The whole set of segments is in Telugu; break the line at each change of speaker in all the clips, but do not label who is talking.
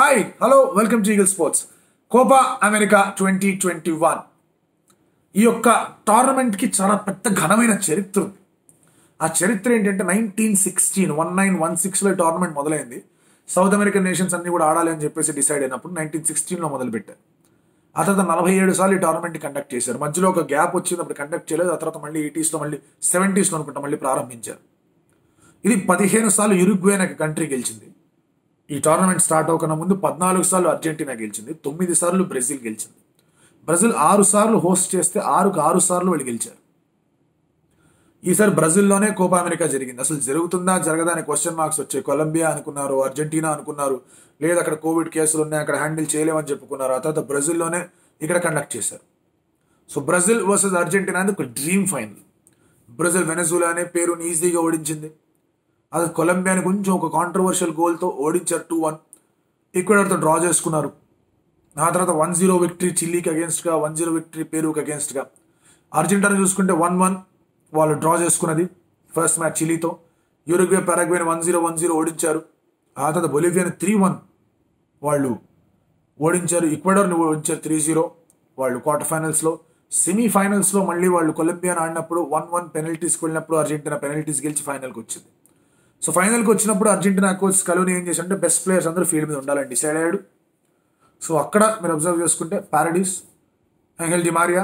hi hello welcome to Eagle Sports Copa America twenty twenty one ఈ యొక్క టోర్నమెంట్కి చాలా పెద్ద ఘనమైన చరిత్ర ఉంది ఆ చరిత్ర ఏంటంటే nineteen sixteen one nine one సిక్స్లో టోర్నమెంట్ మొదలైంది సౌత్ అమెరికన్ నేషన్స్ అన్ని కూడా ఆడాలి అని చెప్పేసి డిసైడ్ అయినప్పుడు నైన్టీన్ సిక్స్టీన్లో మొదలుపెట్టారు ఆ తర్వాత నలభై ఏడు సార్లు ఈ టోర్నమెంట్ కండక్ట్ చేశారు మధ్యలో ఒక గ్యాప్ వచ్చింది అప్పుడు కండక్ట్ చేయలేదు ఆ తర్వాత మళ్ళీ ఎయిటీస్లో మళ్ళీ సెవెంటీస్లో అనుకుంటా మళ్ళీ ప్రారంభించారు ఇది పదిహేను సార్లు యురుగ్వే అనే కంట్రీ గెలిచింది ఈ టోర్నమెంట్ స్టార్ట్ అవ్వకన్నా ముందు పద్నాలుగు సార్లు అర్జెంటీనా గెలిచింది తొమ్మిది సార్లు బ్రెజిల్ గెలిచింది బ్రెజిల్ ఆరు సార్లు హోస్ట్ చేస్తే ఆరుకు ఆరు సార్లు వాళ్ళు గెలిచారు ఈసారి బ్రెజిల్లోనే కోపా అమెరికా జరిగింది అసలు జరుగుతుందా జరగదా అనే క్వశ్చన్ మార్క్స్ వచ్చాయి కొలంబియా అనుకున్నారు అర్జెంటీనా అనుకున్నారు లేదు అక్కడ కోవిడ్ కేసులు ఉన్నాయి అక్కడ హ్యాండిల్ చేయలేమని చెప్పుకున్నారు ఆ తర్వాత బ్రెజిల్లోనే ఇక్కడ కండక్ట్ చేశారు సో బ్రెజిల్ వర్సెస్ అర్జెంటీనా అనేది ఒక డ్రీమ్ ఫైనల్ బ్రెజిల్ వెనజులా అనే పేరుని ఈజీగా ఓడించింది అది కొలంబియాని కొంచెం ఒక కాంట్రవర్షియల్ గోల్తో ఓడించారు టూ వన్ ఈక్వెడర్తో డ్రా చేసుకున్నారు ఆ తర్వాత వన్ జీరో విక్టరీ చిల్లీకి అగేన్స్ట్గా వన్ జీరో విక్టరీ పేరుకి అగేన్స్ట్గా అర్జెంటీనా చూసుకుంటే వన్ వన్ వాళ్ళు డ్రా చేసుకున్నది ఫస్ట్ మ్యాచ్ చిలీతో యూరుగ్వే పారాగ్వేని వన్ జీరో వన్ జీరో ఓడించారు ఆ తర్వాత బొలివియాని త్రీ వన్ వాళ్ళు ఓడించారు ఈక్వెడర్ని ఓడించారు త్రీ జీరో వాళ్ళు క్వార్టర్ ఫైనల్స్లో సెమీఫైనల్స్లో మళ్ళీ వాళ్ళు కొలంబియాని ఆడినప్పుడు వన్ వన్ పెనల్టీస్కి వెళ్ళినప్పుడు అర్జెంటీనా పెనల్టీస్ గెలిచి ఫైనల్కి వచ్చింది సో ఫైనల్కి వచ్చినప్పుడు అర్జెంటీనా కోచ్ కలుని ఏం చేశారంటే బెస్ట్ ప్లేయర్స్ అందరూ ఫీల్డ్ మీద ఉండాలని డిసైడ్ అయ్యాడు సో అక్కడ మీరు అబ్జర్వ్ చేసుకుంటే పారడీస్ ఎంగెల్ డిమారియా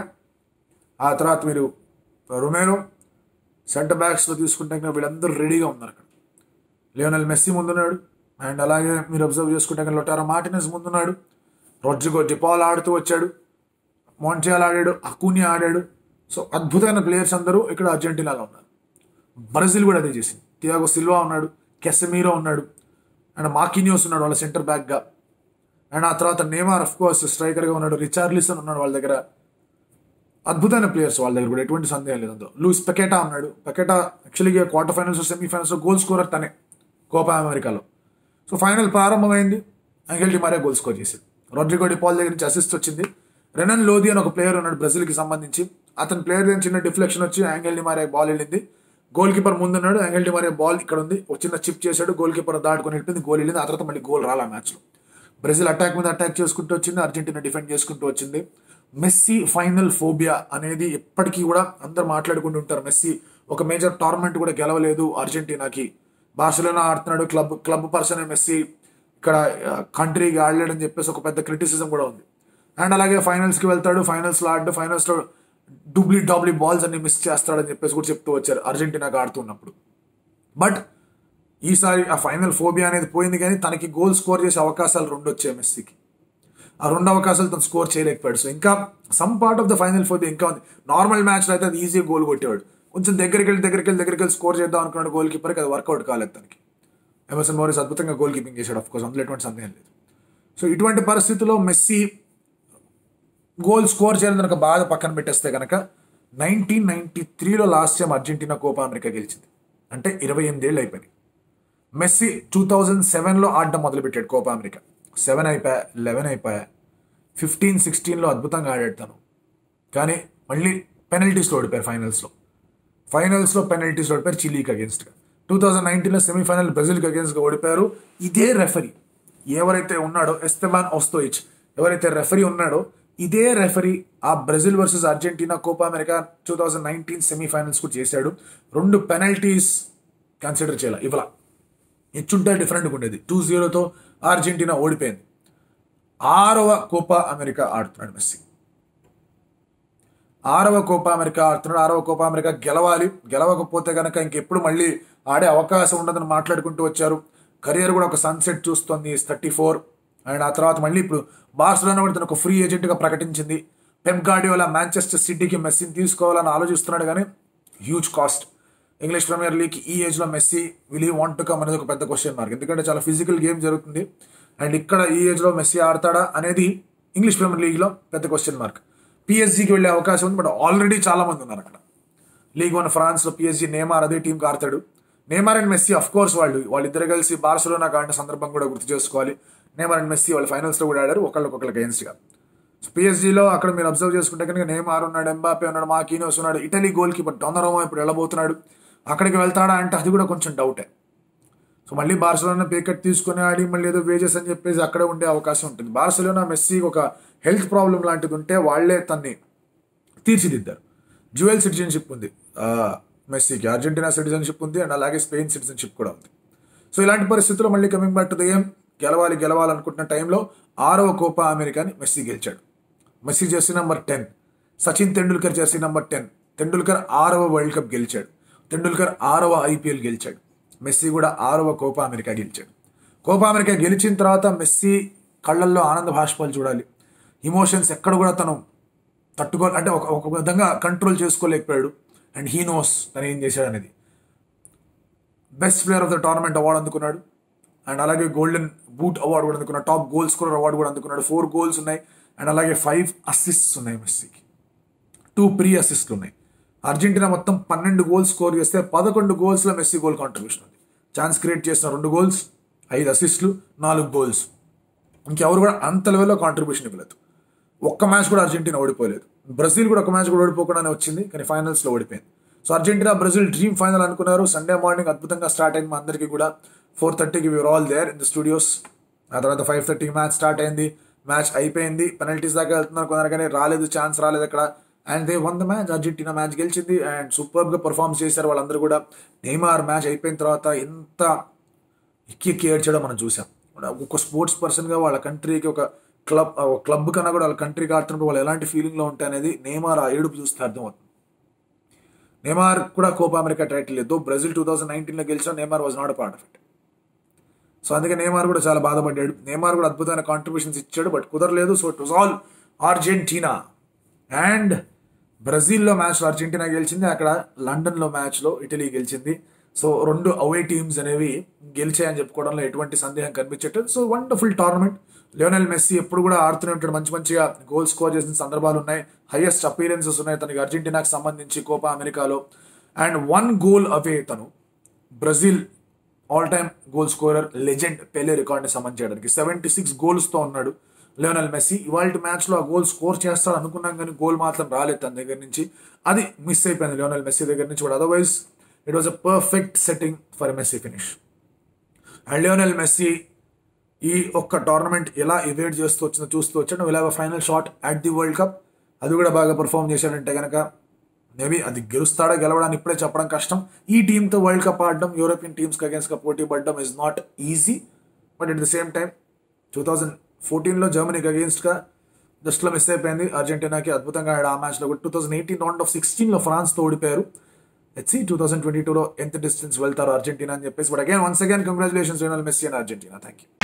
ఆ తర్వాత మీరు రొమేరో సెంటర్ బ్యాక్స్లో తీసుకుంటే ఇంకా వీళ్ళందరూ రెడీగా ఉన్నారు అక్కడ లియోనల్ మెస్సీ ముందున్నాడు అండ్ అలాగే మీరు అబ్జర్వ్ చేసుకుంటే ఇంకా లొటారా మార్టినెస్ ముందున్నాడు రొడ్రిగో డిపాల్ ఆడుతూ వచ్చాడు మోంటియాల్ ఆడాడు అకూని ఆడాడు సో అద్భుతమైన ప్లేయర్స్ అందరూ ఇక్కడ అర్జెంటీనాలో ఉన్నారు బ్రెజిల్ కూడా అదే చేసింది టియాగో సిల్వా ఉన్నాడు కెసమీరో ఉన్నాడు అండ్ మాకినియోస్ ఉన్నాడు వాళ్ళ సెంటర్ బ్యాక్గా అండ్ ఆ తర్వాత నేమార్ అఫ్ కోర్స్ స్ట్రైకర్గా ఉన్నాడు రిచార్లిసన్ ఉన్నాడు వాళ్ళ దగ్గర అద్భుతమైన ప్లేయర్స్ వాళ్ళ దగ్గర కూడా ఎటువంటి సందేహం లేదు అందులో లూయిస్ పెకెటా ఉన్నాడు పెకెటా యాక్చువల్గా quarter finals semifinals goal scorer తనే కోపా అమెరికాలో సో ఫైనల్ ప్రారంభమైంది అంగెల్ డిమారియా గోల్ స్కోర్ చేసింది రొడ్రిగో డిపాల్ దగ్గర నుంచి అసిస్ట్ వచ్చింది రెనన్ లోది అని ఒక ప్లేయర్ ఉన్నాడు బ్రెజిల్కి సంబంధించి అతని ప్లేయర్ దగ్గర చిన్న డిఫ్లెక్షన్ వచ్చి యాంగెల్ డిమారియా బాల్ వెళ్ళింది గోల్ కీపర్ ముందున్నాడు యాంగెల్ డిమారియా బాల్ ఇక్కడ ఉంది ఒక చిన్న చిప్ చేశాడు గోల్ కీపర్ దాటుకొని వెళ్ళింది గోల్ వెళ్ళింది ఆ తర్వాత మళ్ళీ గోల్ రాలా మ్యాచ్లో బ్రెజిల్ అటాక్ మీద అటాక్ చేసుకుంటూ వచ్చింది అర్జెంటీనా డిఫెండ్ చేసుకుంటూ వచ్చింది మెస్సీ ఫైనల్ ఫోబియా అనేది ఎప్పటికీ కూడా అందరు మాట్లాడుకుంటూ ఉంటారు మెస్సీ ఒక మేజర్ టోర్నమెంట్ కూడా గెలవలేదు అర్జెంటీనాకి బార్సిలోనా ఆడుతున్నాడు క్లబ్ క్లబ్ పర్సన్ మెస్సీ ఇక్కడ కంట్రీకి ఆడలేడని చెప్పేసి ఒక పెద్ద క్రిటిసిజం కూడా ఉంది అండ్ అలాగే ఫైనల్స్కి వెళ్తాడు ఫైనల్స్లో ఆడు ఫైనల్స్లో డూబ్లీ డాబ్లీ బాల్స్ అన్ని మిస్ చేస్తాడని చెప్పేసి కూడా చెప్తూ వచ్చారు అర్జెంటీనాకి ఆడుతున్నప్పుడు బట్ ఈసారి ఆ ఫైనల్ ఫోబియా అనేది పోయింది కానీ తనకి గోల్ స్కోర్ చేసే అవకాశాలు రెండు వచ్చాయి మెస్సీకి ఆ రెండు అవకాశాలు తను స్కోర్ చేయలేకపోయాడు సో ఇంకా some part of the final phobia ఇంకా ఉంది నార్మల్ మ్యాచ్లో అయితే అది ఈజీగా గోల్ కొట్టేవాడు కొంచెం దగ్గరికి వెళ్ళి దగ్గరికి వెళ్ళి దగ్గరికి వెళ్ళి స్కోర్ చేద్దాం అనుకున్నాడు గోల్ కీపర్కి అది వర్కౌట్ కాలేదు తనకి ఎమర్సన్ మోరీస్ అద్భుతంగా గోల్ కీపింగ్ చేశాడు ఆఫ్ కోర్స్ అందులో ఎటువంటి సందేహం లేదు సో ఇటువంటి పరిస్థితుల్లో మెస్సీ గోల్ స్కోర్ చేయడం కనుక బాగా పక్కన పెట్టేస్తే కనుక నైన్టీన్ నైన్టీ త్రీలో last time Argentina Copa America గెలిచింది అంటే ఇరవై ఎనిమిదేళ్ళు అయిపోయింది మెస్సీ టూ థౌజండ్ సెవెన్లో ఆడడం మొదలుపెట్టాడు కోపా అమెరికా సెవెన్ అయిపోయా లెవెన్ అయిపోయా ఫిఫ్టీన్ సిక్స్టీన్లో అద్భుతంగా ఆడాడు తను కానీ మళ్ళీ పెనల్టీస్లో ఓడిపోయారు ఫైనల్స్లో ఫైనల్స్లో పెనల్టీస్లో ఓడిపోయారు చిలీకి అగేన్స్ట్గా టూ థౌజండ్ నైన్టీన్లో సెమీఫైనల్ బ్రెజిల్కి అగేన్స్ట్గా ఓడిపోయారు ఇదే రెఫరీ ఎవరైతే ఉన్నాడో ఎస్తెబాన్ ఓస్తోయిచ్ ఎవరైతే రెఫరీ ఉన్నాడో ఇదే రెఫరీ ఆ Brazil versus Argentina Copa America two thousand nineteen semifinals కూడా చేశాడు రెండు పెనల్టీస్ కన్సిడర్ చేయాలి ఇవాళ ఇచ్చుంటే డిఫరెంట్గా ఉండేది టూ జీరోతో అర్జెంటీనా ఓడిపోయింది ఆరవ కోపా అమెరికా ఆడుతున్నాడు మెస్సీ ఆరవ కోపా అమెరికా ఆడుతున్నాడు ఆరవ కోపా అమెరికా గెలవాలి గెలవకపోతే కనుక ఇంకెప్పుడు మళ్ళీ ఆడే అవకాశం ఉండదని మాట్లాడుకుంటూ వచ్చారు కెరియర్ కూడా ఒక సన్సెట్ చూస్తుంది థర్టీ ఫోర్ అండ్ ఆ తర్వాత మళ్ళీ ఇప్పుడు బార్సలోనా కూడా తను ఒక ఫ్రీ ఏజెంట్గా ప్రకటించింది పెప్ గార్డియోలా మాంచెస్టర్ సిటీకి మెస్సీని తీసుకోవాలని ఆలోచిస్తున్నాడు కానీ huge cost English Premier League ఈ ఏజ్లో Messi will you want to come అనేది ఒక పెద్ద క్వశ్చన్ మార్క్ ఎందుకంటే చాలా ఫిజికల్ గేమ్ జరుగుతుంది అండ్ ఇక్కడ ఈ ఏజ్లో మెస్సీ ఆడతాడా అనేది ఇంగ్లీష్ ప్రీమియర్ లీగ్లో పెద్ద క్వశ్చన్ మార్క్ పిఎస్జీకి వెళ్ళే అవకాశం ఉంది బట్ ఆల్రెడీ చాలా మంది ఉన్నారు అక్కడ లీగ్ వన్ ఫ్రాన్స్లో పిఎస్జీ నేమార్ అదే టీంకి ఆడతాడు Neymar and Messi of course వాళ్ళు వాళ్ళిద్దరు కలిసి బార్సలోనా ఆడిన సందర్భం కూడా గుర్తు చేసుకోవాలి నేమార్ అండ్ మెస్సీ వాళ్ళు ఫైనల్స్లో కూడా ఆడారు ఒకళ్ళకొకళ్ళకి అగేన్స్ట్గా పిఎస్జీలో అక్కడ మీరు అబ్జర్వ్ చేసుకుంటే కనుక నేమార్ ఉన్నాడు ఎంబాపే ఉన్నాడు మాకీనోస్ ఉన్నాడు ఇటలీ గోల్ కీపర్ డొన్నరోమో ఇప్పుడు వెళ్ళబోతున్నాడు అక్కడికి వెళ్తాడా అంటే అది కూడా కొంచెం డౌటే సో మళ్ళీ బార్సలోనా పే కట్ తీసుకుని ఆడి మళ్ళీ ఏదో వేజెస్ అని చెప్పేసి అక్కడే ఉండే అవకాశం ఉంటుంది బార్సలోనా మెస్సీ ఒక హెల్త్ ప్రాబ్లం లాంటిది ఉంటే వాళ్లే తన్ని తీర్చిదిద్దారు జ్యువెల్ సిటిజన్షిప్ ఉంది ఆ, మెస్సీకి అర్జెంటీనా సిటిజన్షిప్ ఉంది అండ్ అలాగే స్పెయిన్ సిటిజన్షిప్ కూడా ఉంది సో ఇలాంటి పరిస్థితుల్లో మళ్ళీ coming back to the game గెలవాలి గెలవాలనుకుంటున్న టైంలో ఆరవ కోపా అమెరికాని మెస్సీ గెలిచాడు Messi jersey number ten Sachin Tendulkar jersey number ten Tendulkar ఆరవ వరల్డ్ కప్ గెలిచాడు తెండూల్కర్ ఆరవ ఐపీఎల్ గెలిచాడు మెస్సీ కూడా ఆరవ కోపా అమెరికా గెలిచాడు కోపా అమెరికా గెలిచిన తర్వాత మెస్సీ కళ్ళల్లో ఆనంద భాష్పాలు చూడాలి ఇమోషన్స్ ఎక్కడ కూడా తను తట్టుకో అంటే ఒక ఒక విధంగా కంట్రోల్ చేసుకోలేకపోయాడు అండ్ హీ నోస్ తను ఏం చేశాడు అనేది best player of the tournament award అందుకున్నాడు అండ్ అలాగే గోల్డెన్ బూట్ అవార్డు కూడా అందుకున్నాడు టాప్ గోల్ స్కోరర్ అవార్డు కూడా అందుకున్నాడు ఫోర్ గోల్స్ ఉన్నాయి అండ్ అలాగే ఫైవ్ అసిస్ట్స్ ఉన్నాయి మెస్సీకి టూ ప్రీ అసిస్ట్లు ఉన్నాయి అర్జెంటీనా మొత్తం పన్నెండు గోల్స్ స్కోర్ చేస్తే పదకొండు గోల్స్లో మెస్సీ గోల్ కాంట్రిబ్యూషన్ ఉంది ఛాన్స్ క్రియేట్ చేసిన రెండు గోల్స్ ఐదు అసిస్ట్లు నాలుగు గోల్స్ ఇంకెవరు కూడా అంత లెవెల్లో కాంట్రిబ్యూషన్ ఇవ్వలేదు ఒక్క మ్యాచ్ కూడా అర్జెంటీనా ఓడిపోలేదు బ్రెజిల్ కూడా ఒక మ్యాచ్ కూడా ఓడిపోకుండానే వచ్చింది కానీ ఫైనల్స్లో ఓడిపోయింది so Argentina Brazil dream final అనుకున్నారు సండే మార్నింగ్ అద్భుతంగా స్టార్ట్ అయింది మా అందరికీ కూడా ఫోర్ థర్టీకి we're all there in the studios ఆ తర్వాత ఫైవ్ థర్టీకి మ్యాచ్ స్టార్ట్ అయింది మ్యాచ్ అయిపోయింది పెనల్టీస్ దాకా వెళ్తున్నారు కొందరు కానీ రాలేదు ఛాన్స్ రాలేదు అక్కడ and they won the match Argentina match గెలిచింది అండ్ సూపర్గా పర్ఫామ్ చేశారు వాళ్ళందరూ కూడా నెయిమార్ మ్యాచ్ అయిపోయిన తర్వాత ఎంత ఎక్కి ఎక్కి ఏడ్చడం మనం చూసాం ఒక స్పోర్ట్స్ పర్సన్గా వాళ్ళ కంట్రీకి ఒక క్లబ్ ఒక క్లబ్ కన్నా కూడా వాళ్ళ కంట్రీకి ఆడుతున్నప్పుడు వాళ్ళు ఎలాంటి ఫీలింగ్లో ఉంటాయి అనేది నేమార్ ఆ ఏడుపు చూస్తే అర్థమవుతుంది నేమార్ కూడా కోపా అమెరికా టైటిల్ లేదు బ్రెజిల్ టూ థౌసండ్ నైన్టీన్లో గెలిచిన Neymar was not part of it so అందుకే నేమార్ కూడా చాలా బాధపడ్డాడు నేమార్ కూడా అద్భుతమైన కాంట్రిబ్యూషన్స్ ఇచ్చాడు బట్ కుదరలేదు so it was all Argentina and బ్రెజిల్లో మ్యాచ్లో అర్జెంటీనా గెలిచింది అక్కడ లండన్లో మ్యాచ్లో ఇటలీ గెలిచింది సో రెండు అవే టీమ్స్ అనేవి గెలిచాయని చెప్పుకోవడంలో ఎటువంటి సందేహం కనిపించట్లేదు so wonderful tournament Lionel Messi ఎప్పుడు కూడా ఆడుతూనే ఉంటాడు మంచి మంచిగా గోల్ స్కోర్ చేసిన సందర్భాలు ఉన్నాయి హైయెస్ట్ అపీరెన్సెస్ ఉన్నాయి తనకి అర్జెంటీనాకి సంబంధించి కోపా అమెరికాలో అండ్ వన్ గోల్ అవే తను Brazil all time goal scorer legend Pele రికార్డ్ని సమన్ చేయడానికి సెవెంటీ సిక్స్ గోల్స్తో ఉన్నాడు లియోనల్ మెస్సీ ఇవాళ మ్యాచ్లో ఆ గోల్ స్కోర్ చేస్తాడు అనుకున్నాం కానీ గోల్ మాత్రం రాలేదు తన దగ్గర నుంచి అది మిస్ అయిపోయింది లియోనల్ మెస్సీ దగ్గర నుంచి కూడా otherwise it was a perfect setting for Messi finish and Lionel Messi ఈ ఒక్క టోర్నమెంట్ ఎలా ఇవేట్ చేస్తూ వచ్చిందో చూస్తూ వచ్చాడు ఇలాగ final shot at the world cup అది కూడా బాగా పర్ఫామ్ చేశాడంటే కనుక మేబీ అది గెలుస్తాడా గెలవడానికి ఇప్పుడే చెప్పడం కష్టం ఈ టీంతో వరల్డ్ కప్ ఆడడం యూరోపియన్ టీమ్స్కి అగేన్స్ట్గా పోటీ పడడం is not easy but at the same time two thousand ఫోర్టీన్లో జర్మనీకి అగేన్స్ట్గా జస్ట్లో మిస్ అయిపోయింది అర్జెంటీనాకి అద్భుతంగా ఆడాడు ఆ మ్యాచ్లో కూడా two thousand eighteen round of సిక్స్టీన్లో ఫ్రాన్స్తో ఓడిపోయారు హెచ్సి టూ థౌసండ్ ట్వంటీ టూలో ఎంత డిస్టెన్స్ వెళ్తారు అర్జెంటీనా అని చెప్పేసి but again once again congratulations Lionel Messi and Argentina thank you